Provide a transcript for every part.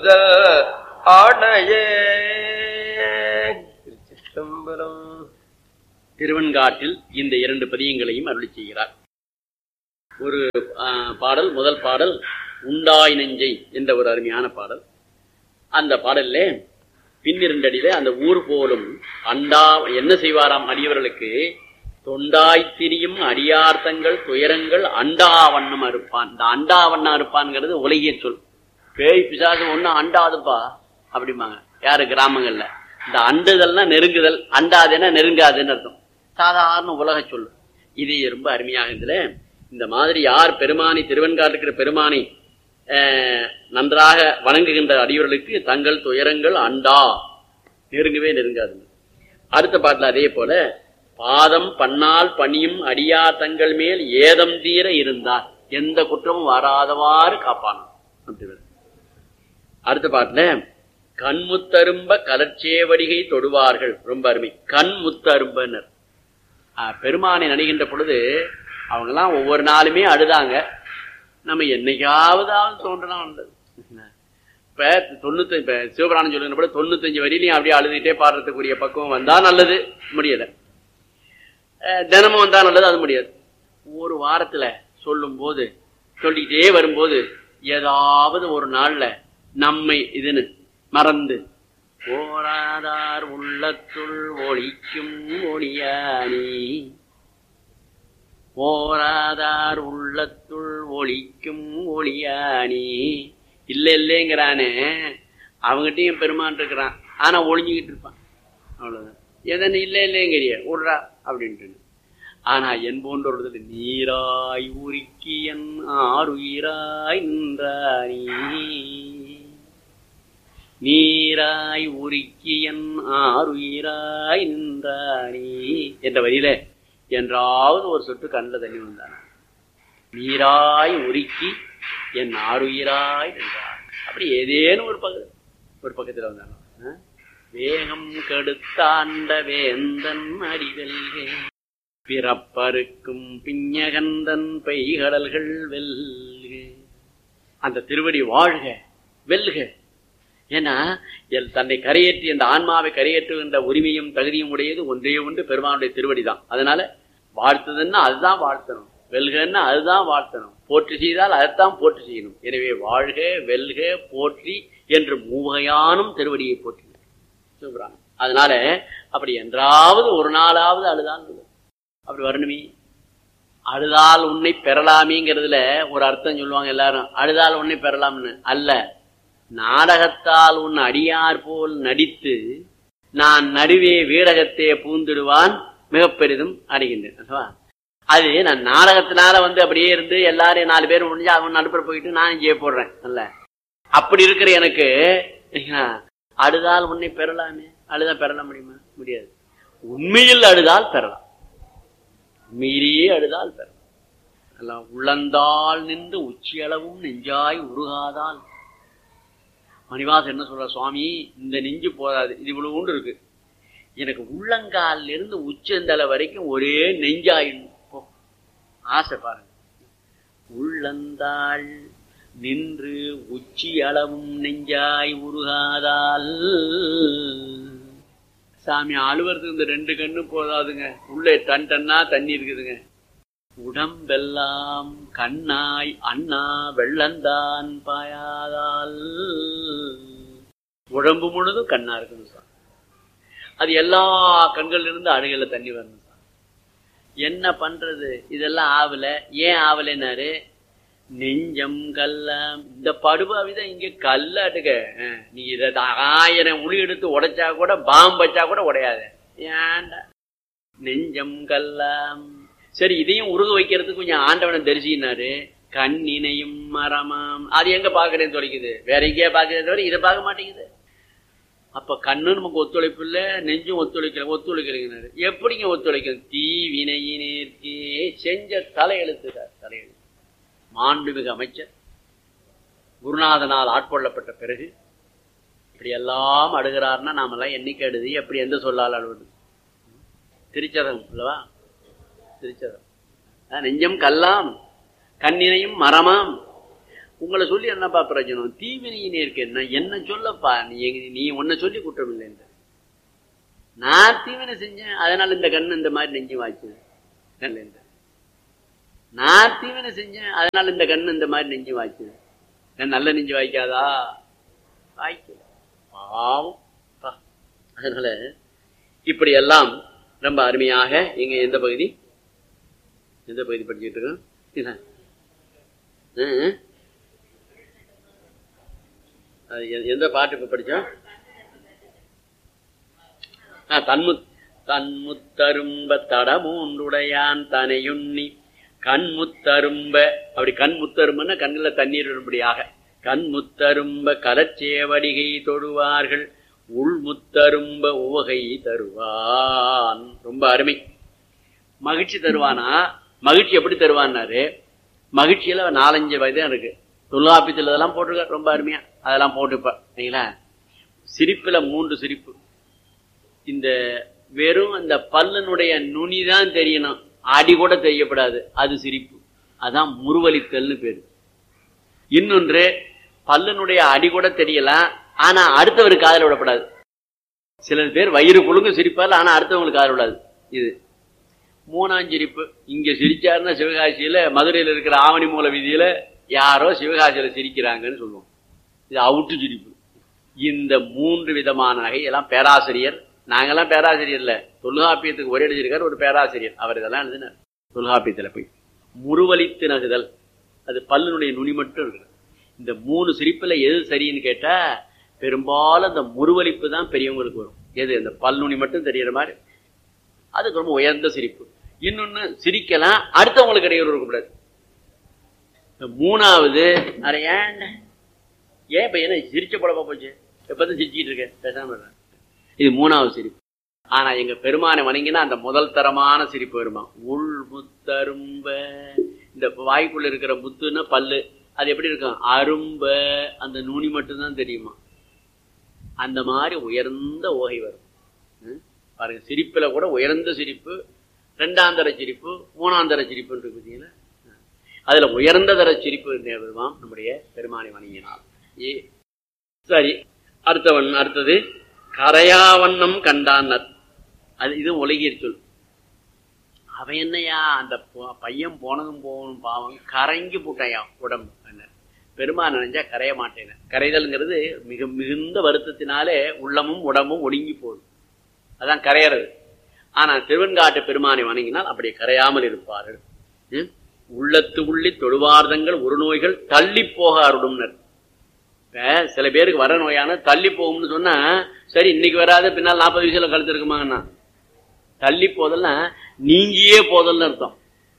ஆணையே திருச்சிற்றம்பலம் திருவெண்காட்டில் இந்த இரண்டு பதியங்களையும் அருளி செய்கிறார் ஒரு ஆ, பாடல் முதல் பாடல் உண்டாய் நெஞ்சை என்ற ஒரு அருமையான பாடல் அந்த பாடல்ல பின்னிரண்டடியில அந்த ஊர் போலும் அண்டா என்ன செய்வாராம் அடியவர்களுக்கு தொண்டாய் திரியும் அடியார்த்தங்கள் துயரங்கள் அண்டாவண்ணம் அறுப்பான் இந்த அண்டாவண்ணம் அறுப்பான்ங்கிறது உலகிய சொல் பேய் பிசாசு ஒண்ணு அண்டாதுப்பா அப்படிம்பாங்க யாரு கிராமங்கள்ல இந்த அண்டுதல்னா நெருங்குதல் அண்டாதுன்னா நெருங்காதுன்னு அர்த்தம் சாதாரண உலக சொல் இது ரொம்ப அருமையாக இதுல இந்த மாதிரி யார் பெருமானை திருவெண்காட்டுக்கிற பெருமானை அஹ், நன்றாக வணங்குகின்ற அடியவர்களுக்கு தங்கள் துயரங்கள் அண்டா நெருங்கவே நெருங்காது அடுத்த பாட்டுல அதே போல பாதம் பன்னால் பணியும் அடியா தங்கள் மேல் ஏதம் தீர இருந்தார் எந்த குற்றமும் வராதவாறு காப்பானான் அப்படி வருது. அடுத்த பாட்டுல கண்முத்தரும்ப கலர்ச்சேவடிகை தொடுவார்கள் ரொம்ப அருமை கண்முத்தரும்பனர் ஆஹ், பெருமானை நினைக்கின்ற பொழுது அவங்கெல்லாம் ஒவ்வொரு நாளுமே அழுதாங்க நம்ம என்னைக்காவது ஆள் தோன்றலாம் வந்தது இப்ப தொண்ணூத்தி இப்ப சிவபிராணம் சொல்லுங்கிற போல தொண்ணூத்தஞ்சு வரியிலையும் அப்படியே அழுதுகிட்டே பாடுறதுக்குரிய பக்குவம் வந்தா நல்லது முடியல அஹ், தினமும் வந்தா நல்லது அது முடியாது ஒரு வாரத்துல சொல்லும் போது சொல்லிக்கிட்டே வரும்போது ஏதாவது ஒரு நாள்ல நம்மை இதுன்னு மறந்து போராதார் உள்ளத்துள் ஒளிக்கும் ஒளியானி போராதார் உள்ளத்துள் ஒளிக்கும் ஒளியானி இல்ல இல்லைங்கிறானே அவங்ககிட்டயும் பெருமான் இருக்கிறான் ஆனா ஒளிஞ்சுக்கிட்டு இருப்பான் அவ்வளவுதான் எதன் இல்ல இல்லைங்கிறிய விடுறா அப்படின்ட்டு ஆனா என் போன்றவர்கள் நீராய் உருக்கி என் ஆறுயிராய் நின்றானி நீராய் உருக்கி என் ஆறுயிராய் நின்றானி என்ற வரியில என்றாவது ஒரு சொட்டு கண்ணில் தண்ணி வந்தான நீராய் உருக்கி என் ஆறுயிராய் நின்றான் அப்படி ஏதேனும் ஒரு பக்கம் ஒரு பக்கத்துல வந்தாங்க ஆ? வேகம் கெடுத்தாண்ட வேந்தன் அடிவெல்கே பிறப்பருக்கும் பிஞகந்தன் பெய்கடல்கள் வெல்க அந்த திருவடி வாழ்க வெல்க ஏன்னா எல் தன்னை கரையேற்றி அந்த ஆன்மாவை கரையேற்றுகின்ற உரிமையும் தகுதியும் உடையது ஒன்றே ஒன்று பெருமானுடைய திருவடி தான் அதனால வாழ்த்துதுன்னா அதுதான் வாழ்த்தணும் வெல்கன்னா அதுதான் வாழ்த்தணும் போற்றி செய்தால் அதைத்தான் போற்றி செய்யணும் எனவே வாழ்க வெல்க போற்றி என்று மூவகையானும் திருவடியை போற்றி சிவபிரான் அதனால அப்படி என்றாவது ஒரு நாளாவது அழுதான் அப்படி வரணுமே அழுதால் உன்னை பெறலாமேங்கிறதுல ஒரு அர்த்தம் சொல்லுவாங்க எல்லாரும் அழுதால் உன்னை பெறலாம்னு அல்ல நாடகத்தால் உன் அடியார் போல் நடித்து நான் நடுவே வீடகத்தே பூந்திடுவான் மிக பெரிதும் அடைகின்றேன் அல்லவா? அது நான் நாடகத்தினால வந்து அப்படியே இருந்து எல்லாரையும் நாலு பேர் முடிஞ்சு அவன் நடுப்புற போயிட்டு நான் இங்கே போடுறேன் அல்ல அப்படி இருக்கிற எனக்கு சரிங்களா, அழுதால் உன்னை பெறலாமே அழுதா பெறலாம் முடியுமா முடியாது உண்மையில் அழுதால் பெறலாம் உண்மையிலேயே அழுதால் பெறலாம் எல்லாம் உள்ளந்தால் நின்று உச்சியளவும் நெஞ்சாய் உருகாதால் மணிவாசன் என்ன சொல்ற சுவாமி இந்த நெஞ்சு போதாது இது இவ்வளவு உண்டு இருக்கு எனக்கு உள்ளங்கால்ல இருந்து உச்சந்தலை வரைக்கும் ஒரே நெஞ்சாயிடும் போ. ஆசை பாருங்க உள்ளந்தாள் நின்று உச்சி அளவும் நெஞ்சாய் உருகாதால் சாமி அழுவறதுக்கு இந்த ரெண்டு கண்ணு போதாதுங்க உள்ளே டன் டன்னா தண்ணி இருக்குதுங்க உடம்பெல்லாம் கண்ணாய் அண்ணா வெள்ளந்தான் பாயாதால் உடம்பு முழுதும் கண்ணா இருக்கணும் சார் அது எல்லா கண்கள்ல இருந்து அழுகல தண்ணி வரணும் சார் என்ன பண்றது இதெல்லாம் ஆவல ஏன் ஆவலைன்னாரு நெஞ்சம் கல்லாம் இந்த படுபாவிதான் இங்க கல்லாட்டுக்க அஹ், நீ இத ஆயிரம் உளி எடுத்து உடைச்சா கூட பாம்பு வச்சா கூட உடையாது ஏன்டா நெஞ்சம் கல்லாம் சரி இதையும் உருக வைக்கிறதுக்கு கொஞ்சம் ஆண்டவனை தரிசினாரு கண்ணினையும் மரமாம் அது எங்க பாக்குறேன்னு தொலைக்குது வேற எங்கேயா பாக்குறத தவிர இதை பார்க்க மாட்டேங்குது அப்ப கண்ணு நமக்கு ஒத்துழைப்பு இல்ல நெஞ்சும் ஒத்துழைக்கல ஒத்துழைக்கிறீங்கன்னாரு எப்படிங்க ஒத்துழைக்கும் தீ வினையினேற்கே செஞ்ச தலையெழுத்துக்கார் தலையெழுத்து மாண்புமிகு அமைச்சர் குருநாதனால் ஆட்கொள்ளப்பட்ட பிறகு இப்படி எல்லாம் அடுகிறார்னா நாமெல்லாம் என்னைக்கு அடுது எப்படி எந்த சொல்லால் அழுவது திருச்சதம் அல்லவா திருச்சதம் அஹ் நெஞ்சம் கல்லாம் கண்ணினையும் மரமாம் உங்களை சொல்லி என்னப்பா பிரயோஜனம் தீவினையினே இருக்கு என்ன என்ன சொல்லப்பா நீ எங்க- நீ உன்னை சொல்லி குற்றம் இல்லைன்ற நான் தீவினை செஞ்சேன் அதனால இந்த கண்ணு இந்த மாதிரி நெஞ்சு வாய்ச்சு இல்லைன்ற நான் தீவினை செஞ்சேன் அதனால இந்த கண்ணு இந்த மாதிரி நெஞ்சு வாய்ச்சு ஏன் நல்ல நெஞ்சு வாய்க்காதா வாய்க்கல பாவம் பா. அதனால இப்படி எல்லாம் ரொம்ப அருமையாக எங்க எந்த பகுதி எந்த பகுதி படிச்சுட்டு இருக்கோம் இல்ல. ஆ, ஆ. அது எ- எந்த பாட்டு இப்ப படிச்சோம் ஆ, தன்முத் தன்முத்தரும்ப தடமூன்றுடையான் தனையுண்ணி கண்முத்தரும்ப அப்படி கண் முத்தரும்புன்னா கண்ணுல தண்ணீர் வரும்படியாக கண்முத்தரும்ப கலச்சேவடிகை தொழுவார்கள் உள்முத்தரும்ப உவகை தருவான் ரொம்ப அருமை மகிழ்ச்சி தருவானா மகிழ்ச்சி எப்படி தருவான்னாரு மகிழ்ச்சியில நாலஞ்சு வயதான் இருக்கு தொல்லாப்பியத்தில் இதெல்லாம் போட்டிருக்க ரொம்ப அருமையா அதெல்லாம் போட்டுப்ப சரிங்களா சிரிப்புல மூன்று சிரிப்பு இந்த வெறும் அந்த பல்லனுடைய நுனி தான் தெரியணும் அடி கூட தெரியப்படாது அது சிரிப்பு அதான் முருவலித்தல்னு பேரு இன்னொன்று பல்லனுடைய அடி கூட தெரியலாம் ஆனா அடுத்தவர் காதல விடப்படாது சில பேர் வயிறு குழுங்க சிரிப்பார் ஆனா அடுத்தவங்களுக்கு காதல் விடாது இது மூணாம் சிரிப்பு இங்க சிரிச்சாருன்னா சிவகாசியில மதுரையில இருக்கிற ஆவணி மூல வீதியில யாரோ சிவகாசியில சிரிக்கிறாங்கன்னு சொல்லுவோம் இது அவுட்டு சிரிப்பு இந்த மூன்று விதமான நகையெல்லாம் பேராசிரியர் நாங்கெல்லாம் பேராசிரியர் இல்ல தொல்காப்பியத்துக்கு ஒரே எழுதியிருக்கார் ஒரு பேராசிரியர் அவர் இதெல்லாம் எழுதினார் தொல்காப்பியத்துல போய் முருவலித்து நகுதல் அது பல்லுனுடைய நுனி மட்டும் இருக்கு இந்த மூணு சிரிப்புல எது சரின்னு கேட்டா பெரும்பாலும் அந்த முருவலிப்பு தான் பெரியவங்களுக்கு வரும் எது அந்த பல்நுனி மட்டும் தெரியற மாதிரி அதுக்கு ரொம்ப உயர்ந்த சிரிப்பு இன்னொன்னு சிரிக்கலாம் அடுத்தவங்களுக்கு இடையூறு இருக்கக்கூடாது இந்த மூணாவது அட ஏன் ஏன் இப்ப என்ன சிரிச்ச படமா போச்சு எப்பதான் சிரிச்சிட்டு இருக்க பேசாம இருக்க. இது மூணாவது சிரிப்பு ஆனா எங்க பெருமானை வணங்கினா அந்த முதல் தரமான சிரிப்பு வருமா உள் முத்தரும்ப இந்த வாய்க்குள்ள இருக்கிற முத்துன்னா பல்லு அது எப்படி இருக்கும் அரும்ப அந்த நுனி மட்டும்தான் தெரியுமா அந்த மாதிரி உயர்ந்த ஓகை வரும் ம்? பாருங்க சிரிப்புல கூட உயர்ந்த சிரிப்பு ரெண்டாம் தர சிரிப்பு மூணாம் தர சிரிப்பு இருக்கு பார்த்தீங்களா அதுல உயர்ந்த தர சிரிப்பு வருமாம் நம்முடைய பெருமானை வணங்கினார் ஏ சரி அடுத்தவன் அடுத்தது கரையாவண்ணம் கண்டானர் அது இது உலகியற் சொல் அவன் என்னையா அந்த பொ- பையன் போனதும் போகணும் பாவம் கரைங்கி போட்டாயா உடம்பு என்ன பெருமான் நினைஞ்சா கரைய மாட்டேன் கரைதல்ங்கிறது மிக மிகுந்த வருத்தத்தினாலே உள்ளமும் உடம்பும் ஒடுங்கி போகுது அதான் கரையறது ஆனா திருவெண்காட்டு பெருமானை வணங்கினால் அப்படி கரையாமல் இருப்பார்கள் ம்? உள்ளத்து உள்ளி தொழுவார்தங்கள் ஒரு நோய்கள் தள்ளி போக அருடும்னர் இப்ப சில பேருக்கு வர நோயான தள்ளி போகும்னு சொன்னா சரி இன்னைக்கு வராத பின்னால் நாற்பது வயசுல கழுத்து இருக்குமாங்கண்ணா தள்ளி போதல்னா நீங்கியே போதல்னு அர்த்தம்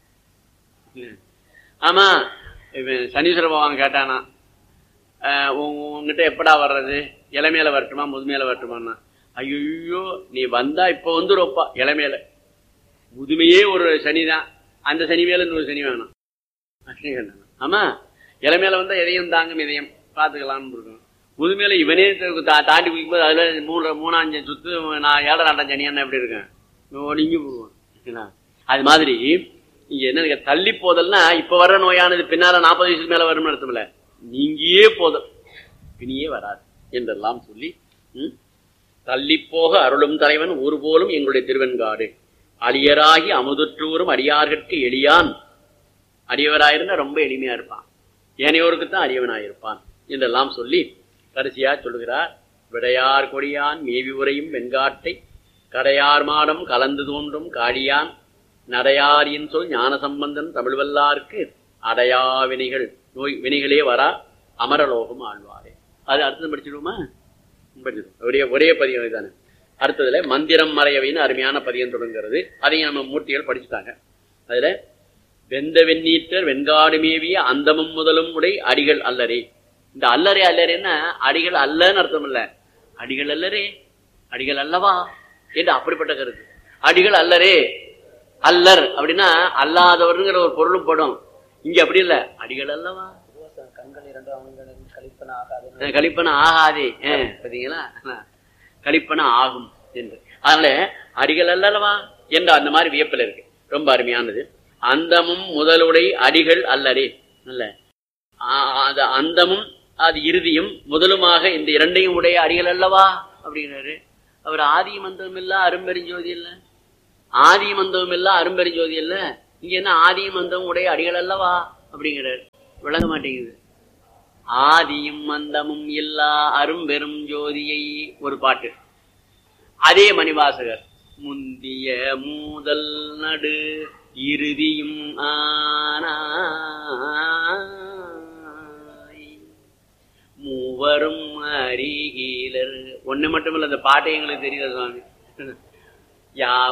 ம். ஆமா இவன் சனீஸ்வர பகவான் கேட்டானா அஹ் உங்க- உங்ககிட்ட எப்படா வர்றது இளமையில வரட்டுமா முதுமையில வரட்டுமான்னா ஐயோ நீ வந்தா இப்ப வந்துருப்பா இளமையில முதுமையே ஒரு சனிதான் அந்த சனி மேல இன்னொரு சனி வேணும் அப்படி வேண்டாம். ஆமா இளமையில வந்தா எதையும் தாங்கும் இதயம் பாத்துக்கலாம்னு இருக்கும் முதுமையில இவனே தா- தாண்டி குதிக்கும்போது அதுல மூணு மூணாஞ்சு சுத்து நான் ஏழரை நாட்டம் சனியானா எப்படி இருக்கேன் ஒடுங்கி போடுவான் என்ன? அது மாதிரி இங்க என்ன தள்ளி போதல்னா இப்ப வர்ற நோயானது பின்னால நாற்பது வயசுக்கு மேல வரும்னு அர்த்தம்ல நீங்கியே போதல் பிணியே வராது என்றெல்லாம் சொல்லி ம்? தள்ளிப்போக அருளும் தலைவன் ஒருபோலும் எங்களுடைய திருவெண்காடு அடியராகி அமுதுற்றூரும் அடியார்கட்கு எளியான் அடியவராயிருந்தா ரொம்ப எளிமையா இருப்பான் ஏனையோருக்கு தான் அடியவனாயிருப்பான் என்றெல்லாம் சொல்லி கடைசியா சொல்லுகிறார் விடையார் கொடியான் மேவி உரையும் வெண்காட்டை கடையார் மாடம் கலந்து தோன்றும் காடியான் நடையாரின் சொல் ஞான சம்பந்தன் தமிழ் வல்லார்க்கு அடையா வினைகள் நோய் வினைகளே வரா அமரலோகம் ஆழ்வாரே அது அடுத்தது படிச்சிடுவோமா படிச்சிடும் ஒரே ஒரே பதியம் இதுதானே அடுத்ததுல மந்திரம் மறையவைன்னு அருமையான பதியம் தொடங்குறது அதையும் நம்ம மூர்த்திகள் படிச்சுட்டாங்க அதுல வெந்த வெந்நீற்றர் வெண்காடு மேவிய அந்தமும் முதலும் உடை அடிகள் அல்லரே இந்த அல்லரே அல்லரேன்னா அடிகள் அல்லன்னு அர்த்தம் இல்ல அடிகள் அல்லரே அடிகள் அல்லவா என்று அப்படிப்பட்ட கருத்து அடிகள் அல்லரே அல்லர் அப்படின்னா அல்லாதவருங்கிற ஒரு பொருளும் படும் இங்க அப்படி இல்ல அடிகள் அல்லவா கண்கள் இரண்டு அவங்களுக்கு கழிப்பன ஆகாது அஹ் கழிப்பன ஆகாதே அஹ் பாத்தீங்களா அஹ் கழிப்பன ஆகும் என்று அதனால அடிகள் அல்லவா என்ற அந்த மாதிரி வியப்பில் இருக்கு ரொம்ப அருமையானது அந்தமும் முதலுடை அடிகள் அல்லரே அல்ல ஆ- அது அந்தமும் அது இறுதியும் முதலுமாக இந்த இரண்டையும் உடைய அடிகள் அல்லவா அப்படிங்கிறாரு அவர் ஆதியும் அந்தமும் இல்ல அரும்பெருஞ்சோதி இல்ல ஆதியும் அந்தமும் இல்ல அரும்பெருஞ்சோதி இல்ல இங்க என்ன ஆதியும் அந்தமும் உடைய அடிகள் அல்லவா அப்படிங்கிறாரு விளங்க மாட்டேங்குது ஆதியும் அந்தமும் இல்லா அரும்பெரும் ஜோதியை ஒரு பாட்டு அதே மணிவாசகர் முந்திய மூதல் நடு இறுதியும் ஆனாய் மூவரும் அறிகீலர் ஒண்ணு மட்டுமில்ல அந்த பாட்டை எங்களுக்கு தெரியல சுவாமி யா